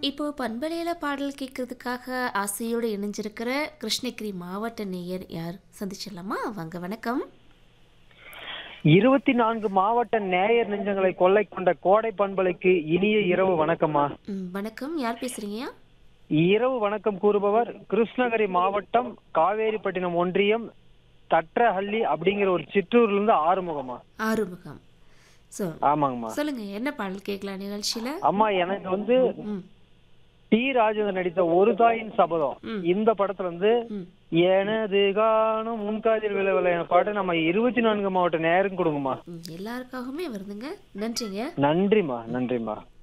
இப்போ பண்பலையில பாடல் கேட்கறதுக்காக ஆசையோடு இணைஞ்சிருக்கிற கிருஷ்ணகிரி மாவட்ட நேயர் யார் சந்திச்சிடலாமா வாங்க வணக்கம் இருபத்தி நான்கு மாவட்ட நேயர் நெஞ்சங்களை கொள்ளை கொண்ட கோடை பண்பலைக்கு இனிய இரவு வணக்கம்மா ம், வணக்கம் யார் பேசுறீங்க இரவு வணக்கம் கூறுபவர் கிருஷ்ணகிரி மாவட்டம் காவேரிப்பட்டினம் ஒன்றியம் தட்ரஹள்ளி அப்படிங்கிற ஒரு சிற்றூர்ல இருந்து ஆறுமுகமா ஆறுமுகம் ஸோ ஆமாங்கம்மா சொல்லுங்க என்ன பாடல் கேட்கலாம் நிகழ்ச்சியில அம்மா எனக்கு வந்து ம் டி ராஜேந்தர் நடித்த ஒரு தாயின் சபதம் ம். இந்த படத்துல வந்து ம் எனது காணும் முன்காதில் விளைவில பாட்டு நம்ம இருபத்தி நான்கு மாவட்ட நேரம் கொடுங்கம்மா ம், எல்லாருக்காகவுமே வருதுங்க நன்றிங்க நன்றிம்மா நன்றிம்மா